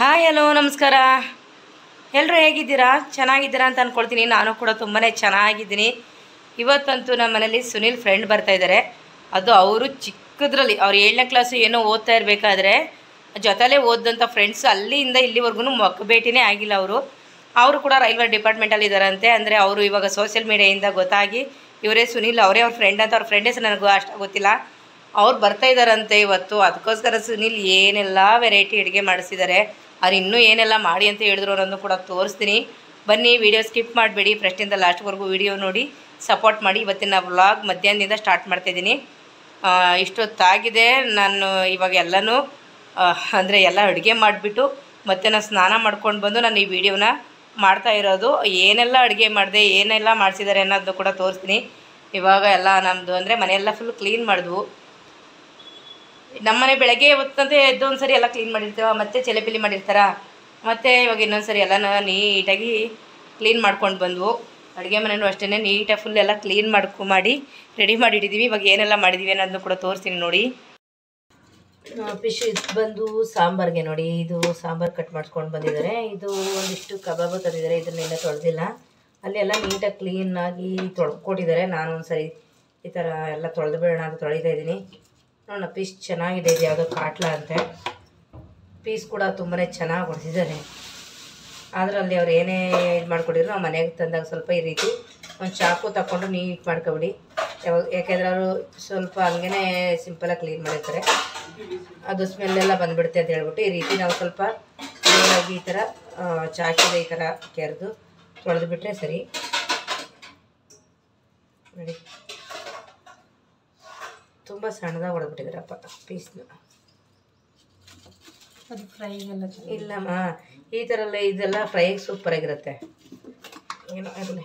Hi hello ನಮಸ್ಕಾರ ಎಲ್ಲರೂ ಹೇಗಿದ್ದೀರಾ ಚೆನ್ನಾಗಿದ್ದೀರಾ ಅಂತ ಅಂದ್ಕೊಳ್ತೀನಿ ನಾನು ಕೂಡ ತುಂಬಾ ಚೆನ್ನಾಗಿದ್ದೀನಿ ಇವತ್ತಂತೂ ನಮ್ಮ ಮನೇಲಿ ಸುನಿಲ್ ಫ್ರೆಂಡ್ ಬರ್ತಾ ಇದ್ದಾರೆ ಅದು ಅವರು ಚಿಕ್ಕದ್ರಲ್ಲಿ ಅವ್ರು ಏಳನೇ ಕ್ಲಾಸು ಏನೋ ಓದ್ತಾ ಇರಬೇಕಾದ್ರೆ ಜೊತೆಲೇ ಓದಂಥ ಫ್ರೆಂಡ್ಸ್ ಅಲ್ಲಿಂದ ಇಲ್ಲಿವರೆಗೂ ಮೊಕ್ಕ ಭೇಟಿನೇ ಆಗಿಲ್ಲ ಅವರು ಅವರು ಕೂಡ ರೈಲ್ವೆ ಡಿಪಾರ್ಟ್ಮೆಂಟಲ್ಲಿ ಇದ್ದಾರಂತೆ ಅಂದರೆ ಅವರು ಇವಾಗ ಸೋಷಿಯಲ್ ಮೀಡಿಯಾಯಿಂದ ಗೊತ್ತಾಗಿ ಇವರೇ ಸುನಿಲ್ ಅವರೇ ಅವ್ರ ಫ್ರೆಂಡ್ ಅಂತ ಅವ್ರ ಫ್ರೆಂಡ್ ಹೆಸರು ನನಗೂ ಅಷ್ಟು ಗೊತ್ತಿಲ್ಲ ಅವ್ರು ಬರ್ತಾ ಇದ್ದಾರಂತೆ ಇವತ್ತು ಅದಕ್ಕೋಸ್ಕರ ಸುನಿಲ್ ಏನೆಲ್ಲ ವೆರೈಟಿ ಅಡುಗೆ ಮಾಡಿಸಿದ್ದಾರೆ ಅವ್ರು ಇನ್ನೂ ಏನೆಲ್ಲ ಮಾಡಿ ಅಂತ ಹೇಳಿದ್ರು ಅನ್ನೋದನ್ನು ಕೂಡ ತೋರಿಸ್ತೀನಿ ಬನ್ನಿ ವಿಡಿಯೋ ಸ್ಕಿಪ್ ಮಾಡಬೇಡಿ ಫಸ್ಟಿಂದ ಲಾಸ್ಟ್ವರೆಗೂ ವಿಡಿಯೋ ನೋಡಿ ಸಪೋರ್ಟ್ ಮಾಡಿ ಇವತ್ತಿನ ವ್ಲಾಗ್ ಮಧ್ಯಾಹ್ನದಿಂದ ಸ್ಟಾರ್ಟ್ ಮಾಡ್ತಾಯಿದ್ದೀನಿ ಇಷ್ಟೊತ್ತಾಗಿದೆ ನಾನು ಇವಾಗ ಎಲ್ಲನೂ ಅಂದರೆ ಎಲ್ಲ ಅಡುಗೆ ಮಾಡಿಬಿಟ್ಟು ಮತ್ತೆ ನಾನು ಸ್ನಾನ ಮಾಡ್ಕೊಂಡು ಬಂದು ನಾನು ಈ ವಿಡಿಯೋನ ಮಾಡ್ತಾ ಇರೋದು ಏನೆಲ್ಲ ಅಡುಗೆ ಮಾಡಿದೆ ಏನೆಲ್ಲ ಮಾಡಿಸಿದ್ದಾರೆ ಅನ್ನೋದು ಕೂಡ ತೋರಿಸ್ತೀನಿ ಇವಾಗ ಎಲ್ಲ ನಮ್ಮದು ಅಂದರೆ ಮನೆಯೆಲ್ಲ ಫುಲ್ ಕ್ಲೀನ್ ಮಾಡಿದ್ವು ನಮ್ಮನೆ ಬೆಳಗ್ಗೆ ಹೊತ್ತಂತೆ ಎದ್ದು ಒಂದ್ಸರಿ ಎಲ್ಲ ಕ್ಲೀನ್ ಮಾಡಿರ್ತೀವ ಮತ್ತೆ ಚೆಲೆಪಿಲಿ ಮಾಡಿರ್ತಾರ ಮತ್ತೆ ಇವಾಗ ಇನ್ನೊಂದ್ಸರಿ ಎಲ್ಲನ ನೀಟಾಗಿ ಕ್ಲೀನ್ ಮಾಡ್ಕೊಂಡು ಬಂದ್ವು ಅಡುಗೆ ಮನೆಯೂ ಅಷ್ಟೇ ನೀಟಾಗಿ ಫುಲ್ ಎಲ್ಲ ಕ್ಲೀನ್ ಮಾಡ್ಕೊ ಮಾಡಿ ರೆಡಿ ಮಾಡಿ ಇಟ್ಟಿದ್ದೀವಿ ಇವಾಗ ಏನೆಲ್ಲ ಮಾಡಿದ್ದೀವಿ ಅನ್ನೋದನ್ನು ಕೂಡ ತೋರಿಸ್ತೀನಿ ನೋಡಿ ಫಿಶ್ ಇದು ಬಂದು ಸಾಂಬಾರ್ಗೆ ನೋಡಿ ಇದು ಸಾಂಬಾರು ಕಟ್ ಮಾಡ್ಕೊಂಡು ಬಂದಿದ್ದಾರೆ ಇದು ಒಂದಿಷ್ಟು ಕಬಾಬು ತಂದಿದ್ದಾರೆ ಇದನ್ನೆಲ್ಲ ತೊಳೆದಿಲ್ಲ ಅಲ್ಲೆಲ್ಲ ನೀಟಾಗಿ ಕ್ಲೀನಾಗಿ ತೊಳ್ಕೊಟ್ಟಿದ್ದಾರೆ ನಾನು ಒಂದ್ಸರಿ ಈ ಥರ ಎಲ್ಲ ತೊಳೆದು ಬಿಡೋಣ ಅಂತ ತೊಳಿತಾ ಇದ್ದೀನಿ ನೋಡೋಣ ಪೀಸ್ ಚೆನ್ನಾಗಿದೆ ಇದು ಯಾವುದೋ ಕಾಟ್ಲ ಅಂತೆ ಪೀಸ್ ಕೂಡ ತುಂಬಾ ಚೆನ್ನಾಗಿ ಹೊಡೆದಿದ್ದಾರೆ ಆದ್ರೆ ಅಲ್ಲಿ ಅವ್ರು ಏನೇ ಇದು ಮಾಡ್ಕೊಟ್ಟಿದ್ರು ನಾವು ಮನೆಗೆ ತಂದಾಗ ಸ್ವಲ್ಪ ಈ ರೀತಿ ಒಂದು ಚಾಕು ತಗೊಂಡು ನೀಟ್ ಮಾಡ್ಕೊಬಿಡಿ ಯಾವಾಗ ಯಾಕೆಂದ್ರೆ ಅವರು ಸ್ವಲ್ಪ ಹಂಗೇ ಸಿಂಪಲಾಗಿ ಕ್ಲೀನ್ ಮಾಡಿರ್ತಾರೆ ಅದು ಸ್ಮೆಲ್ಲೆಲ್ಲ ಬಂದುಬಿಡುತ್ತೆ ಅಂತ ಹೇಳ್ಬಿಟ್ಟು ಈ ರೀತಿ ನಾವು ಸ್ವಲ್ಪ ನೀರಾಗಿ ಈ ಥರ ಆ, ಚಾಕಿದ ಈ ಥರ ಕೆರೆದು ತೊಳೆದು ಬಿಟ್ಟರೆ ಸರಿ ನೋಡಿ ತುಂಬ ಸಣ್ಣದಾಗಿ ಹೊಡೆದ್ಬಿಟ್ಟಿದ್ದಾರಪ್ಪ ಪೀಸ್ನ ಅದು ಫ್ರೈಗೆಲ್ಲ ಇಲ್ಲಮ್ಮ ಈ ಥರ ಎಲ್ಲ ಇದೆಲ್ಲ ಫ್ರೈಗೆ ಸೂಪರ್ ಆಗಿರುತ್ತೆ ಏನೋ ಇರಲಿ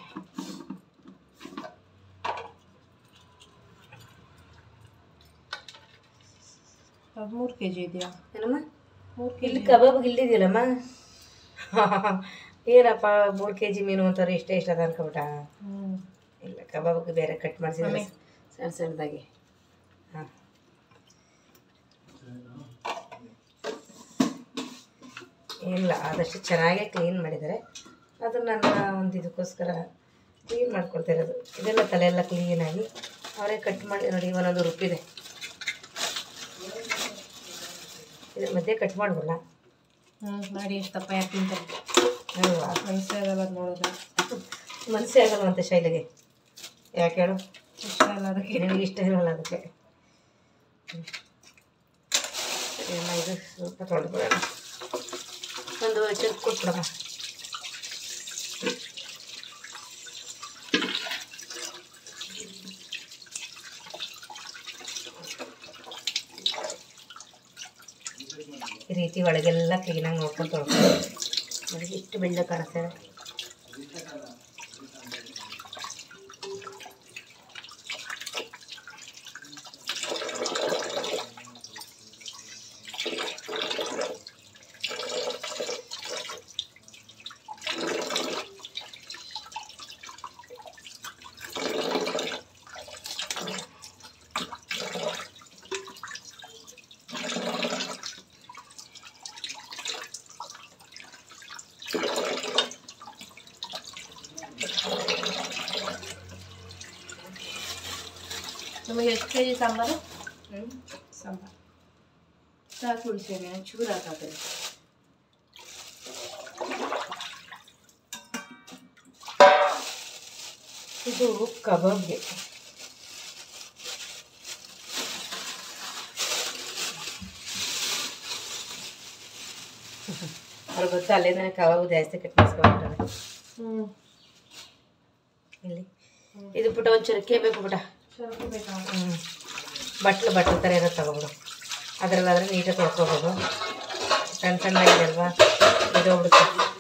ಅದು ಮೂರು ಕೆ ಜಿ ಇದೆಯಾ ಏನಮ್ಮ ಮೂರು ಕೆ ಇಲ್ಲಿ ಕಬಾಬ್ ಇಲ್ಲಿದೆಯಲ್ಲಮ್ಮ ಏನಪ್ಪ ಮೂರು ಕೆ ಜಿ ಮೀನು ಅಂತಾರೆ ಇಷ್ಟ ಇಷ್ಟ ಅದ ಅನ್ಕೊಬಿಟ್ಟ ಹ್ಞೂ ಇಲ್ಲ ಕಬಾಬ್ಗೆ ಬೇರೆ ಕಟ್ ಮಾಡಿಸಿದ್ರೆ ಮಮ್ಮಿ. ಸಣ್ಣ ಸಣ್ಣದಾಗಿ ಹಾಂ ಇಲ್ಲ ಆದಷ್ಟು ಚೆನ್ನಾಗೇ ಕ್ಲೀನ್ ಮಾಡಿದ್ದಾರೆ ಅದು ನನ್ನ ಒಂದು ಇದಕ್ಕೋಸ್ಕರ ಕ್ಲೀನ್ ಮಾಡ್ಕೊಳ್ತಾ ಇರೋದು ಇದೆಲ್ಲ ತಲೆ ಎಲ್ಲ ಕ್ಲೀನಾಗಿ ಅವರೇ ಕಟ್ ಮಾಡಿ ನೋಡಿ ಒಂದೊಂದು ರುಬ್ಬಿದೆ ಇದ್ರ ಮಧ್ಯೆ ಕಟ್ ಮಾಡ್ಬೋಲ್ಲ ಹ್ಞೂ ಮಾಡಿ ಎಷ್ಟಪ್ಪ ಯಾಕೆ ತಿಂತಾರೆ ಅಲ್ವಾ ಮನಸ್ಸಾಗಲ್ಲ ಅದು ನೋಡಿದ್ರೆ ಮನಸ್ಸೇ ಆಗಲ್ವಂತೆ ಶೈಲಿಗೆ ಯಾಕೆ ಹೇಳು ಇಷ್ಟ ಇಲ್ಲ ಅದಕ್ಕೆ ನಿನಗೆ ಇಷ್ಟ ಇರಲ್ಲ ಅದಕ್ಕೆ ಎಲ್ಲ ಇದು ಸ್ವಲ್ಪ ತೊಳೆದ್ಬಿಡೋಣ ಒಂದು ಚೆಕ್ ಕೊಟ್ಬಿಡಮ್ಮ ಈ ರೀತಿ ಒಳಗೆಲ್ಲ ಕ್ಲೀನಾಗಿ ನೋಡ್ಕೊಂಡು ತೊಳ್ಕೊಂಡು ನೋಡಿ ಎಷ್ಟು ಬೆಳ್ಳ ಕಾಣಿಸ್ತದೆ ನಮಗೆ ಎಷ್ಟು ಕೆ ಜಿ ಸಾಂಬಾರು ಹ್ಞೂ ಸಾಂಬಾರು ಸಾಕು ಉಳಿಸಿರಿ ಚೂರು ಹಾಕಾಕರಿ ಇದು ಕಬಾಬ್ಗೆ ಅವ್ರಿಗೆ ಗೊತ್ತಾ ಅಲ್ಲಿಂದ ಕಬಾಬ್ ಜಾಸ್ತಿ ಕಟ್ ಮಾಡಿಸ್ಕೊಂಡ್ಬಿಟ್ಟಾರೆ ಹ್ಞೂ ಇಲ್ಲಿ ಇದು ಪುಟ ಒಂಚೂರು ಬೇಕು ಪುಟ ಸ್ವಲ್ಪ ಬೇಕಾ ಹ್ಞೂ ಬಟ್ಲು ಬಟ್ಲು ಥರ ಇರೋದು ತಗೊಬಿಡು ಅದರಲ್ಲಾದರೆ ನೀಟಾಗಿ ತೊಳ್ಕೊಬೋದು ಸಣ್ಣ ಸಣ್ಣಗಿದೆ ಅಲ್ವಾ ಇರೋಗ್ಬಿಡುತ್ತೆ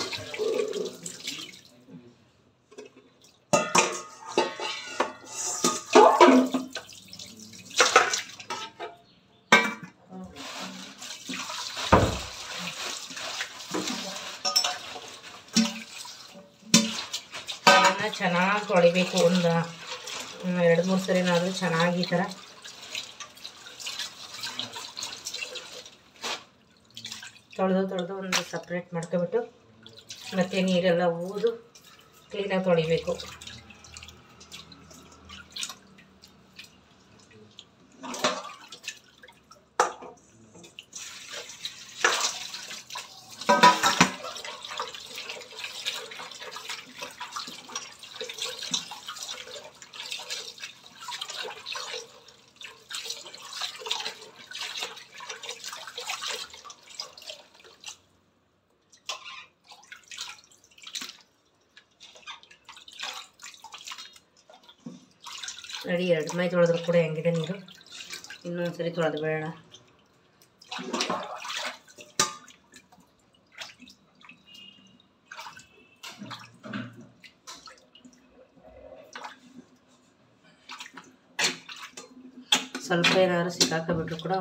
ಅದನ್ನು ಚೆನ್ನಾಗಿ ತೊಳಿಬೇಕು ಒಂದು ಹ್ಮ್, ಎರಡು ಮೂರು ಸರಿನಾದರೂ ಚೆನ್ನಾಗಿ ಈ ಥರ ತೊಳೆದು ತೊಳೆದು ಒಂದು ಸಪ್ರೇಟ್ ಮಾಡ್ಕೊಬಿಟ್ಟು ಮತ್ತು ನೀರೆಲ್ಲ ಊದು ಕ್ಲೀನಾಗಿ ತೊಳಿಬೇಕು ರೆಡಿ ಎರಡು ಮೈ ತೊಳೆದ್ರು ಕೂಡ ಹೆಂಗಿದೆ ನೀರು ಇನ್ನೊಂದು ಸರಿ ತೊಳೆದು ಬೇಡ ಸ್ವಲ್ಪ ಏನಾದ್ರು ಸಿಕ್ಕಾಕೊಂಡ್ಬಿಟ್ರು ಕೂಡ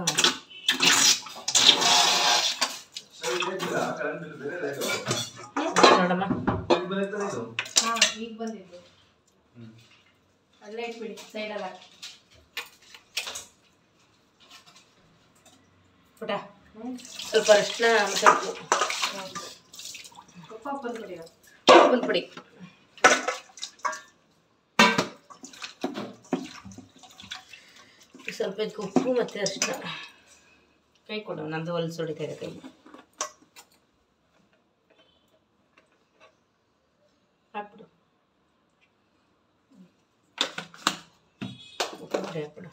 ನೋಡಮ್ಮ ಹಾಂ ಈಗ ಬಂದಿದ್ದು ಅಲ್ಲೇ ಇಟ್ಬಿಡಿ ಸೈಡಲ್ಲ ಪುಟ ಹ್ಞೂ ಸ್ವಲ್ಪ ಅರಿಶಿನ ಮತ್ತು ಉಪ್ಪ ಬಂದ್ಬಿಡಿ ಉಪ್ಪಿನ ಪುಡಿ ಸ್ವಲ್ಪ ಇದಕ್ಕೆ ಉಪ್ಪು ಮತ್ತು ಅರಿಶಿನ ಕೈ ಕೊಡು ನಂದು ಹೊಲ್ಸು ಹೊಡಿತಾ ಇದೆ ಕೈ ಹಾಕ್ಬಿಡು ಉಪ್ಪು ಪುಡಿ ಹಾಕ್ಬಿಡು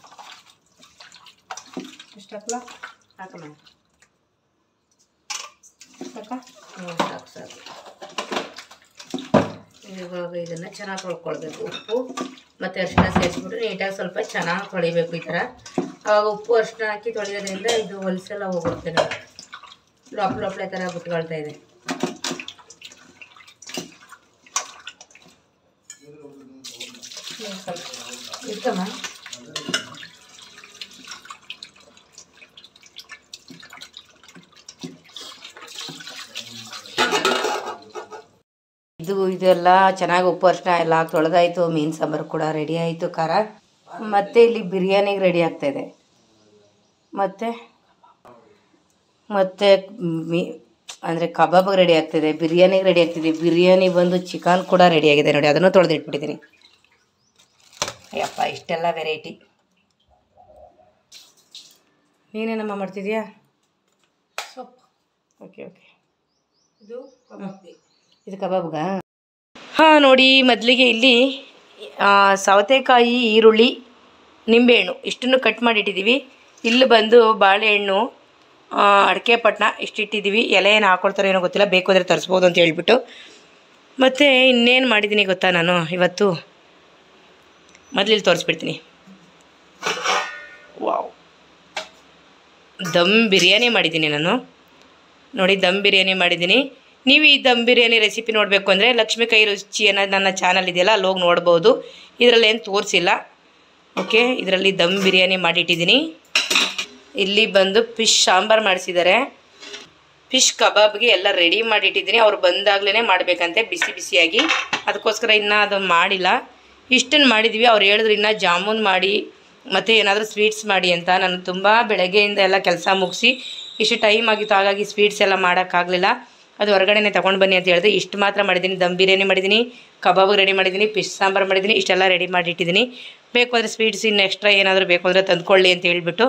ಎಷ್ಟು ಹಾಕ್ಲಾ ಹಾಕಮ್ಮ ಸಾಕಾ ಹ್ಞೂ ಸಾಕು ಸಾಕು ಇವಾಗ ಇದನ್ನು ಚೆನ್ನಾಗಿ ತೊಳ್ಕೊಳ್ಬೇಕು ಉಪ್ಪು ಮತ್ತು ಅರಿಶಿನ ಸೇರಿಸ್ಬಿಟ್ಟು ನೀಟಾಗಿ ಸ್ವಲ್ಪ ಚೆನ್ನಾಗಿ ತೊಳಿಬೇಕು ಈ ಥರ ಆವಾಗ ಉಪ್ಪು ಅರಿಶಿನ ಹಾಕಿ ತೊಳೆಯೋದ್ರಿಂದ ಇದು ಹೊಲಸೆಲ್ಲ ಹೋಗುತ್ತೆ ನಾವು ಲೋಪ್ ಲೋಪ್ಲೆ ಥರ ಬಿಟ್ಕೊಳ್ತಾ ಇದೆ ಇಡ್ಕಮ್ಮ ಇದು ಇದೆಲ್ಲ ಚೆನ್ನಾಗಿ ಉಪ್ಪು ಅರಿಶಿನ ಎಲ್ಲ ಹಾಕಿ ತೊಳೆದಾಯಿತು ಮೀನು ಸಾಂಬಾರು ಕೂಡ ರೆಡಿ ಆಯಿತು ಖಾರ ಮತ್ತು ಇಲ್ಲಿ ಬಿರಿಯಾನಿಗೆ ರೆಡಿ ಆಗ್ತಾಯಿದೆ ಮತ್ತು ಮತ್ತು ಮೀ ಅಂದರೆ ಕಬಾಬ್ಗೆ ರೆಡಿ ಆಗ್ತಿದೆ ಬಿರಿಯಾನಿಗೆ ರೆಡಿ ಆಗ್ತಿದೆ ಬಿರಿಯಾನಿ ಬಂದು ಚಿಕನ್ ಕೂಡ ರೆಡಿ ಆಗಿದೆ ನೋಡಿ ಅದನ್ನು ತೊಳೆದು ಇಟ್ಬಿಟ್ಟಿದ್ದೀನಿ ಅಯ್ಯಪ್ಪ ಇಷ್ಟೆಲ್ಲ ವೆರೈಟಿ ನೀನೇನಮ್ಮ ಮಾಡ್ತಿದ್ಯಾ ಸೊಪ್ಪು ಓಕೆ ಓಕೆ ಇದು ಕಬಾಬಿ ಇದು ಕಬಾಬ್ಗ ಹಾಂ ನೋಡಿ ಮೊದಲಿಗೆ ಇಲ್ಲಿ ಆ, ಸೌತೆಕಾಯಿ ಈರುಳ್ಳಿ ನಿಂಬೆಹಣ್ಣು ಇಷ್ಟನ್ನು ಕಟ್ ಮಾಡಿಟ್ಟಿದ್ದೀವಿ ಇಲ್ಲಿ ಬಂದು ಬಾಳೆಹಣ್ಣು ಆ, ಅಡಿಕೆ ಪಟ್ನ ಇಷ್ಟಿಟ್ಟಿದ್ದೀವಿ ಎಲೆ ಏನು ಹಾಕೊಳ್ತಾರೋ ಏನೋ ಗೊತ್ತಿಲ್ಲ ಬೇಕು ಅಂದರೆ ತರಿಸ್ಬೋದು ಅಂತ ಹೇಳ್ಬಿಟ್ಟು ಮತ್ತು ಇನ್ನೇನು ಮಾಡಿದ್ದೀನಿ ಗೊತ್ತಾ ನಾನು ಇವತ್ತು ಮೊದಲು ಇಲ್ಲಿ ತೋರಿಸ್ಬಿಡ್ತೀನಿ ವಾವ್ ದಮ್ ಬಿರಿಯಾನಿ ಮಾಡಿದ್ದೀನಿ ನಾನು ನೋಡಿ ದಮ್ ಬಿರಿಯಾನಿ ಮಾಡಿದ್ದೀನಿ ನೀವು ಈ ದಮ್ ಬಿರಿಯಾನಿ ರೆಸಿಪಿ ನೋಡಬೇಕು ಅಂದರೆ ಲಕ್ಷ್ಮೀ ಕೈ ರುಚಿ ಅನ್ನೋದು ನನ್ನ ಚಾನಲ್ ಇದೆಯಲ್ಲ ಅಲ್ಲಿ ಹೋಗಿ ನೋಡ್ಬೋದು ಇದರಲ್ಲಿ ಏನು ತೋರಿಸಿಲ್ಲ ಓಕೆ ಇದರಲ್ಲಿ ದಮ್ ಬಿರಿಯಾನಿ ಮಾಡಿಟ್ಟಿದ್ದೀನಿ ಇಲ್ಲಿ ಬಂದು ಫಿಶ್ ಸಾಂಬಾರು ಮಾಡಿಸಿದ್ದಾರೆ ಫಿಶ್ ಕಬಾಬ್ಗೆ ಎಲ್ಲ ರೆಡಿ ಮಾಡಿಟ್ಟಿದ್ದೀನಿ ಅವ್ರು ಬಂದಾಗಲೇ ಮಾಡಬೇಕಂತೆ ಬಿಸಿ ಬಿಸಿಯಾಗಿ ಅದಕ್ಕೋಸ್ಕರ ಇನ್ನೂ ಅದು ಮಾಡಿಲ್ಲ ಇಷ್ಟನ್ನು ಮಾಡಿದ್ವಿ ಅವ್ರು ಹೇಳಿದ್ರು ಇನ್ನೂ ಜಾಮೂನ್ ಮಾಡಿ ಮತ್ತು ಏನಾದರೂ ಸ್ವೀಟ್ಸ್ ಮಾಡಿ ಅಂತ ನಾನು ತುಂಬ ಬೆಳಗ್ಗೆಯಿಂದ ಎಲ್ಲ ಕೆಲಸ ಮುಗಿಸಿ ಇಷ್ಟು ಟೈಮ್ ಆಗಿತ್ತು ಹಾಗಾಗಿ ಸ್ವೀಟ್ಸ್ ಎಲ್ಲ ಮಾಡೋಕ್ಕಾಗಲಿಲ್ಲ ಅದು ಹೊರಗಡೆನೆ ತೊಗೊಂಡು ಬನ್ನಿ ಅಂತ ಹೇಳಿದೆ ಇಷ್ಟು ಮಾತ್ರ ಮಾಡಿದ್ದೀನಿ ದಮ್ ಬಿರಿಯಾನಿ ಮಾಡಿದ್ದೀನಿ ಕಬಾಬ್ ರೆಡಿ ಮಾಡಿದ್ದೀನಿ ಫಿಶ್ ಸಾಂಬಾರು ಮಾಡಿದ್ದೀನಿ ಇಷ್ಟೆಲ್ಲ ರೆಡಿ ಮಾಡಿಟ್ಟಿದ್ದೀನಿ ಬೇಕು ಅಂದರೆ ಸ್ವೀಟ್ಸ್ ಇನ್ನು ಎಕ್ಸ್ಟ್ರಾ ಏನಾದರೂ ಬೇಕು ಅಂದರೆ ತಂದ್ಕೊಳ್ಳಿ ಅಂತ ಹೇಳ್ಬಿಟ್ಟು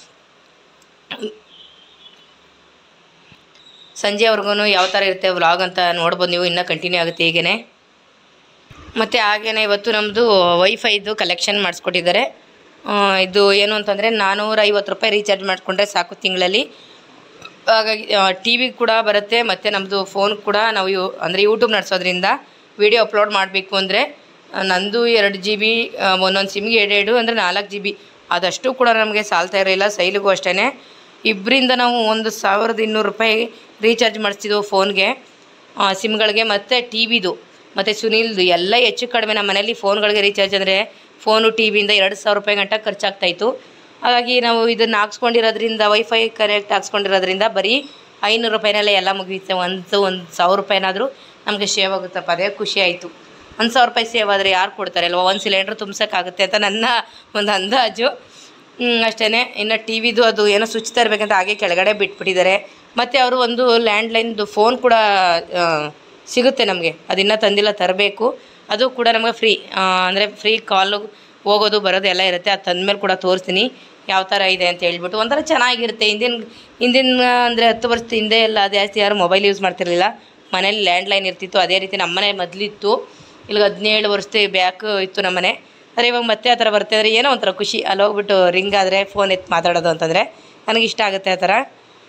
ಸಂಜೆವರೆಗೂ ಯಾವ ಥರ ಇರುತ್ತೆ ವ್ಲಾಗ್ ಅಂತ ನೋಡ್ಬೋದು ನೀವು ಇನ್ನೂ ಕಂಟಿನ್ಯೂ ಆಗುತ್ತೆ ಹೀಗೇ ಮತ್ತು ಹಾಗೇನೆ ಇವತ್ತು ನಮ್ಮದು ವೈಫೈದು ಕಲೆಕ್ಷನ್ ಮಾಡಿಸ್ಕೊಟ್ಟಿದ್ದಾರೆ ಆ, ಇದು ಏನು ಅಂತಂದರೆ ನಾನ್ನೂರ ಐವತ್ತು ರೂಪಾಯಿ ರೀಚಾರ್ಜ್ ಮಾಡಿಕೊಂಡ್ರೆ ಸಾಕು ತಿಂಗಳಲ್ಲಿ ಹಾಗಾಗಿ ಟಿ ವಿ ಕೂಡ ಬರುತ್ತೆ ಮತ್ತು ನಮ್ಮದು ಫೋನ್ ಕೂಡ ನಾವು ಯೂ ಅಂದರೆ ಯೂಟ್ಯೂಬ್ ನಡೆಸೋದ್ರಿಂದ ವಿಡಿಯೋ ಅಪ್ಲೋಡ್ ಮಾಡಬೇಕು ಅಂದರೆ ನಂದು ಎರಡು ಜಿ ಬಿ ಒಂದೊಂದು ಸಿಮ್ಗೆ ಎರಡೆರಡು ಅಂದರೆ ನಾಲ್ಕು ಜಿ ಬಿ ಅದಷ್ಟು ಕೂಡ ನಮಗೆ ಸಾಲ್ತಾ ಇರಲಿಲ್ಲ ಸೈಲಿಗೂ ಅಷ್ಟೇ ಇಬ್ಬರಿಂದ ನಾವು ಒಂದು ಸಾವಿರದ ಇನ್ನೂರು ರೂಪಾಯಿ ರೀಚಾರ್ಜ್ ಮಾಡಿಸ್ತಿದ್ವು ಫೋನ್ಗೆ ಸಿಮ್ಗಳಿಗೆ ಮತ್ತು ಟಿ ವಿದು ಮತ್ತು ಸುನೀಲ್ದು ಎಲ್ಲ ಹೆಚ್ಚು ಕಡಿಮೆ ನಮ್ಮ ಮನೇಲಿ ಫೋನ್ಗಳಿಗೆ ರೀಚಾರ್ಜ್ ಅಂದರೆ ಫೋನು ಟಿ ವಿಯಿಂದ ಎರಡು ಸಾವಿರ ರೂಪಾಯಿ ಗಂಟ ಖರ್ಚಾಗ್ತಾಯಿತ್ತು ಹಾಗಾಗಿ ನಾವು ಇದನ್ನು ಹಾಕ್ಸ್ಕೊಂಡಿರೋದ್ರಿಂದ ವೈಫೈ ಕನೆಕ್ಟ್ ಹಾಕ್ಸ್ಕೊಂಡಿರೋದ್ರಿಂದ ಬರೀ ಐನೂರು ರೂಪಾಯಿನಲ್ಲೇ ಎಲ್ಲ ಮುಗಿಯುತ್ತೆ ಒಂದು ಒಂದು ಸಾವಿರ ರೂಪಾಯಿನಾದರೂ ನಮಗೆ ಸೇವ್ ಆಗುತ್ತಪ್ಪ ಅದೇ ಖುಷಿ ಆಯಿತು ಒಂದು ಸಾವಿರ ರೂಪಾಯಿ ಸೇವ್ ಆದರೆ ಯಾರು ಕೊಡ್ತಾರೆ ಅಲ್ವಾ ಒಂದು ಸಿಲಿಂಡ್ರ್ ತುಂಬ್ಸೋಕ್ಕಾಗುತ್ತೆ ಅಂತ ನನ್ನ ಒಂದು ಅಂದಾಜು ಅಷ್ಟೇ ಇನ್ನು ಟಿ ವಿದು ಅದು ಏನೋ ಸ್ವಿಚ್ ತರಬೇಕಂತ ಹಾಗೆ ಕೆಳಗಡೆ ಬಿಟ್ಬಿಟ್ಟಿದ್ದಾರೆ ಮತ್ತು ಅವರು ಒಂದು ಲ್ಯಾಂಡ್ಲೈನ್ದು ಫೋನ್ ಕೂಡ ಆ, ಸಿಗುತ್ತೆ ನಮಗೆ ಅದಿನ್ನೂ ತಂದಿಲ್ಲ ತರಬೇಕು ಅದು ಕೂಡ ನಮಗೆ ಫ್ರೀ ಅಂದರೆ ಫ್ರೀ ಕಾಲು ಹೋಗೋದು ಬರೋದು ಎಲ್ಲ ಇರುತ್ತೆ ಅದು ತಂದಮೇಲೆ ಕೂಡ ತೋರಿಸ್ತೀನಿ ಯಾವ ಥರ ಇದೆ ಅಂತ ಹೇಳ್ಬಿಟ್ಟು ಒಂಥರ ಚೆನ್ನಾಗಿರುತ್ತೆ ಹಿಂದಿನ ಹಿಂದಿನ ಅಂದರೆ ಹತ್ತು ವರ್ಷದ ಹಿಂದೆ ಎಲ್ಲ ಜಾಸ್ತಿ ಯಾರು ಮೊಬೈಲ್ ಯೂಸ್ ಮಾಡ್ತಿರ್ಲಿಲ್ಲ ಮನೇಲಿ ಲ್ಯಾಂಡ್ಲೈನ್ ಇರ್ತಿತ್ತು ಅದೇ ರೀತಿ ನಮ್ಮನೆ ಮೊದಲಿತ್ತು ಇಲ್ಲಿ ಹದಿನೇಳು ವರ್ಷದ ಬ್ಯಾಕ್ ಇತ್ತು ನಮ್ಮನೆ ಆದರೆ ಇವಾಗ ಮತ್ತೆ ಆ ಥರ ಬರ್ತಾ ಇದ್ರೆ ಏನೋ ಒಂಥರ ಖುಷಿ ಅಲ್ಲಿ ಹೋಗ್ಬಿಟ್ಟು ರಿಂಗ್ ಆದರೆ ಫೋನ್ ಎತ್ತು ಮಾತಾಡೋದು ಅಂತಂದರೆ ನನಗೆ ಇಷ್ಟ ಆಗುತ್ತೆ ಆ ಥರ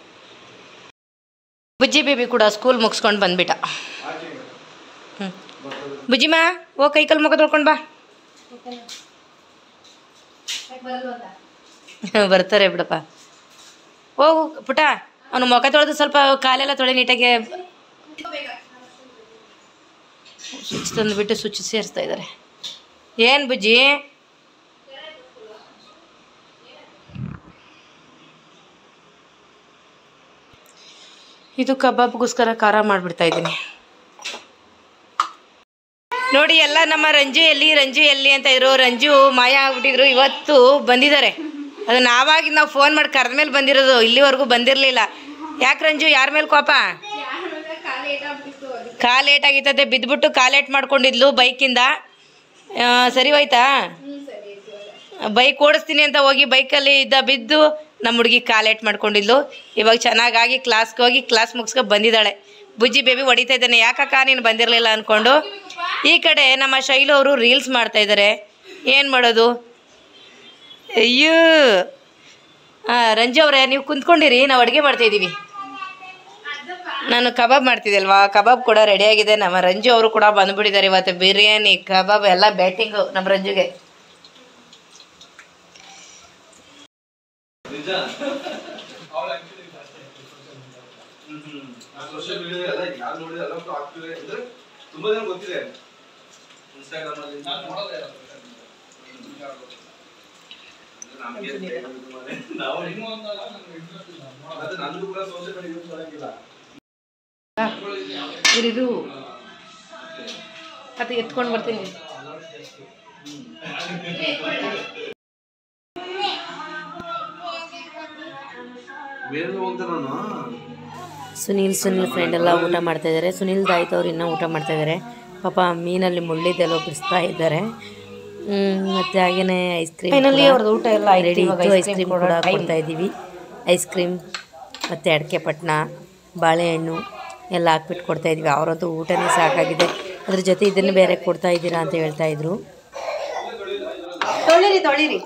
ಬುಜ್ಜಿ ಬೇಬಿ ಕೂಡ ಸ್ಕೂಲ್ ಮುಗಿಸ್ಕೊಂಡು ಬಂದ್ಬಿಟ್ಟ ಹ್ಞೂ ಬುಜ್ಜಿಮಾ ಓ ಕೈ ಕಾಲು ಮುಖ ತೊಳ್ಕೊಂಡು ಬಾ ಬರ್ತಾರೆ ಬಿಡಪ್ಪ ಹೋಗು ಪುಟ ಅವನು ಮುಖ ತೊಳೆದು ಸ್ವಲ್ಪ ಕಾಲೆಲ್ಲ ತೊಳೆ ನೀಟಾಗಿ ಸ್ವಿಚ್ ತಂದುಬಿಟ್ಟು ಸ್ವಿಚ್ ಸೇರಿಸ್ತಾ ಇದ್ದಾರೆ ಏನು ಬುಜ್ಜಿ ಇದು ಕಬಾಬ್ಗೋಸ್ಕರ ಖಾರ ಮಾಡಿಬಿಡ್ತಾ ಇದ್ದೀನಿ ನೋಡಿ ಎಲ್ಲ ನಮ್ಮ ರಂಜು ಎಲ್ಲಿ ರಂಜು ಎಲ್ಲಿ ಅಂತ ಇದ್ರು ರಂಜು ಮಾಯ ಆಗ್ಬಿಟ್ಟಿದ್ರು ಇವತ್ತು ಬಂದಿದ್ದಾರೆ ಅದು ನಾವಾಗಿ ನಾವು ಫೋನ್ ಮಾಡಿ ಕರೆದ ಮೇಲೆ ಬಂದಿರೋದು ಇಲ್ಲಿವರೆಗೂ ಬಂದಿರಲಿಲ್ಲ ಯಾಕೆ ರಂಜು ಯಾರ ಮೇಲೆ ಕೋಪ ಕಾಲು ಲೇಟ್ ಆಗಿತ್ತಂತೆ ಬಿದ್ದುಬಿಟ್ಟು ಕಾಲು ಲೇಟ್ ಮಾಡ್ಕೊಂಡಿದ್ಲು ಬೈಕಿಂದ ಆ, ಸರಿ ಹೋಯ್ತಾ ಬೈಕ್ ಓಡಿಸ್ತೀನಿ ಅಂತ ಹೋಗಿ ಬೈಕಲ್ಲಿ ಇದ್ದ ಬಿದ್ದು ನಮ್ಮ ಹುಡುಗಿ ಕಾಲೇಟ್ ಮಾಡ್ಕೊಂಡಿದ್ಲು ಇವಾಗ ಚೆನ್ನಾಗಾಗಿ ಕ್ಲಾಸ್ಗೆ ಹೋಗಿ ಕ್ಲಾಸ್ ಮುಗಿಸ್ಕೊ ಬಂದಿದ್ದಾಳೆ ಬುಜ್ಜಿ ಬೇಬಿ ಹೊಡಿತಾ ಇದ್ದಾನೆ ಯಾಕಕ್ಕ ನೀನು ಬಂದಿರಲಿಲ್ಲ ಅಂದ್ಕೊಂಡು ಈ ಕಡೆ ನಮ್ಮ ಶೈಲು ಅವರು ರೀಲ್ಸ್ ಮಾಡ್ತಾ ಇದ್ದಾರೆ ಏನು ಮಾಡೋದು ಅಯ್ಯೋ ಹಾಂ ರಂಜು ಅವರೇ ನೀವು ಕುಂತ್ಕೊಂಡಿರಿ ನಾವು ಅಡುಗೆ ಮಾಡ್ತಾಯಿದ್ದೀವಿ ನಾನು ಕಬಾಬ್ ಮಾಡ್ತಿದ್ದೆ ಅಲ್ವಾ ಕಬಾಬ್ ಕೂಡ ರೆಡಿಯಾಗಿದೆ ನಮ್ಮ ರಂಜು ಅವರು ಕೂಡ ಬಂದ್ಬಿಟ್ಟಿದ್ದಾರೆ ಇವತ್ತು ಬಿರಿಯಾನಿ ಕಬಾಬ್ ಎಲ್ಲ ಬ್ಯಾಟಿಂಗು ನಮ್ಮ ರಂಜುಗೆ ಸೋಷಿಯಲ್ ಮೀಡಿಯಾ ಎಲ್ಲ ಯಾರು ನೋಡಿದ್ರೆ ಎಲ್ಲ ಆಗ್ತಿದೆ ಅಂದ್ರೆ ತುಂಬಾ ಜನ ಗೊತ್ತಿದೆ ಇನ್ಸ್ಟಾಗ್ರಾಮ್ ಅಲ್ಲಿ ನಮ್ಗೆ ನಾವು ಮತ್ತೆ ನಂದು ಕೂಡ ಸೋಷಿಯಲ್ ಮೀಡಿಯಾ ಯೂಸ್ ಮಾಡಂಗಿಲ್ಲ ಇರಿದು ಅದು ಎತ್ಕೊಂಡು ಬರ್ತೀನಿ ಮೇಲೆ ಹೋಗ್ತಾ ನಾನು ಸುನೀಲ್ ಸುನೀಲ್ ಫ್ರೆಂಡ್ ಎಲ್ಲ ಊಟ ಮಾಡ್ತಾ ಇದ್ದಾರೆ ಸುನೀಲ್ ದಾಯ್ತು ಅವ್ರು ಇನ್ನೂ ಊಟ ಮಾಡ್ತಾ ಇದ್ದಾರೆ ಪಾಪ ಮೀನಲ್ಲಿ ಮುಳ್ಳಿದ್ದೆಲ್ಲ ಬಿಡಿಸ್ತಾ ಇದ್ದಾರೆ ಹ್ಮ್, ಮತ್ತೆ ಹಾಗೇನೆ ಐಸ್ ಕ್ರೀಮ್ ಫೈನಲಿ ಅವ್ರದ್ದು ಊಟ ಎಲ್ಲ ಆಯ್ತು. ರೆಡಿ ಇವಾಗ ಇತ್ತು ice ಐಸ್ cream ಕ್ರೀಮ್ ಕೊಡೋ ಕೂಡ time. ಕೊಡ್ತಾ ಇದ್ದೀವಿ ಐಸ್ ಕ್ರೀಮ್ ಮತ್ತು ಅಡಿಕೆ ಪಟ್ನ ಬಾಳೆಹಣ್ಣು ಎಲ್ಲ ಹಾಕ್ಬಿಟ್ಟು ಕೊಡ್ತಾ ಇದ್ವಿ ಅವರಂತೂ ಊಟನೇ ಸಾಕಾಗಿದೆ ಅದ್ರ ಜೊತೆ ಇದನ್ನು ಬೇರೆ ಕೊಡ್ತಾ ಇದ್ದೀರಾ ಅಂತ ಹೇಳ್ತಾ ಇದ್ರು ತೊಳಿರಿ ತೊಳಿರಿ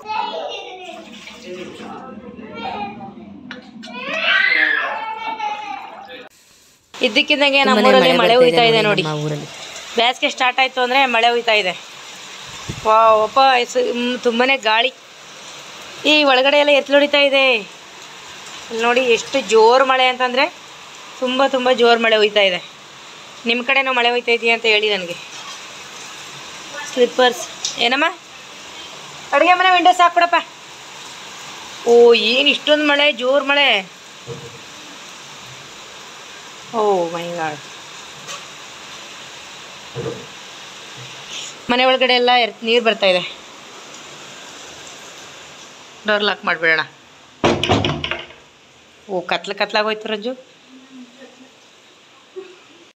ಇದ್ದಕ್ಕಿದ್ದಂಗೆ ತುಂಬಾನೇ ನಮ್ಮೂರಲ್ಲಿ ಮಳೆ ಬರ್ತಾ ಹುಯ್ತಾ ಇದೆ ನೋಡಿ ನಮ್ಮ ಊರಲ್ಲಿ ಬೇಸಿಗೆ ಸ್ಟಾರ್ಟ್ ಆಯಿತು ಅಂದರೆ ಮಳೆ ಹುಯ್ತಾ ಇದೆ ವಾ ಒಪ್ಪ ತುಂಬಾ ಗಾಳಿ ಈ ಒಳಗಡೆ ಎಲ್ಲ ಎತ್ತಲು ಹೊಡಿತಾ ಇದೆ ಇಲ್ಲಿ ನೋಡಿ ಎಷ್ಟು ಜೋರು ಮಳೆ ಅಂತಂದರೆ ತುಂಬ ತುಂಬ ಜೋರು ಮಳೆ ಹುಯ್ತಾ ಇದೆ ನಿಮ್ಮ ಕಡೆನೂ ಮಳೆ ಹುಯ್ತಾ ಇದೆಯಾ ಅಂತ ಹೇಳಿ ನನಗೆ ಸ್ಲಿಪ್ಪರ್ಸ್ ಏನಮ್ಮ ಅಡುಗೆ ಮನೆ ವಿಂಡೋಸ್ ಹಾಕ್ಬಿಡಪ್ಪ ಓ ಏನು ಇಷ್ಟೊಂದು ಮಳೆ ಜೋರು ಮಳೆ ಓ ಮೈ ಗಾಡ್ ಮನೆ ಒಳಗಡೆ ಎಲ್ಲ ನೀರು ಬರ್ತಾ ಇದೆ ಡೋರ್ ಲಾಕ್ ಮಾಡಿಬಿಡೋಣ ಓ ಕತ್ಲು ಕತ್ಲಾಗೋಯ್ತು ರಂಜು